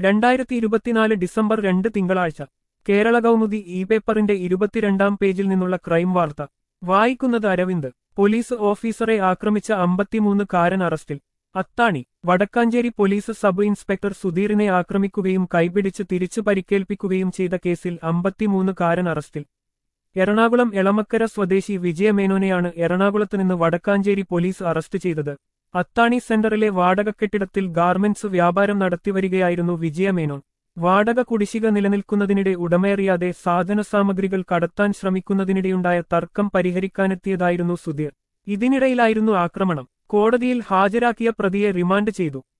രണ്ടായിരത്തി ഇരുപത്തിനാല് ഡിസംബർ രണ്ട് തിങ്കളാഴ്ച കേരള കൗമുദി ഇ പേപ്പറിന്റെ ഇരുപത്തിരണ്ടാം പേജിൽ നിന്നുള്ള ക്രൈം വാർത്ത വായിക്കുന്നത് അരവിന്ദ് പോലീസ് ഓഫീസറെ ആക്രമിച്ച അമ്പത്തിമൂന്ന് കാരൻ അറസ്റ്റിൽ Athani Vadakkanchery police sub inspector സുധീറിനെ ആക്രമിക്കുകയും കൈപിടിച്ച് തിരിച്ചു പരിക്കേൽപ്പിക്കുകയും ചെയ്ത കേസിൽ അമ്പത്തിമൂന്ന് കാരൻ അറസ്റ്റിൽ എറണാകുളം എളമക്കര സ്വദേശി വിജയമേനോനെയാണ് എറണാകുളത്ത് നിന്ന് വടക്കാഞ്ചേരി പോലീസ് അറസ്റ്റ് ചെയ്തത് അത്താണി സെന്ററിലെ വാടക കെട്ടിടത്തിൽ ഗാർമെന്റ്സ് വ്യാപാരം നടത്തിവരികയായിരുന്നു വിജയമേനോൻ വാടക കുടിശ്ശിക നിലനിൽക്കുന്നതിനിടെ ഉടമയറിയാതെ സാധനസാമഗ്രികൾ കടത്താൻ ശ്രമിക്കുന്നതിനിടെയുണ്ടായ തർക്കം പരിഹരിക്കാനെത്തിയതായിരുന്നു സുധീർ ഇതിനിടയിലായിരുന്നു ആക്രമണം കോടതിയിൽ ഹാജരാക്കിയ പ്രതിയെ റിമാൻഡ് ചെയ്തു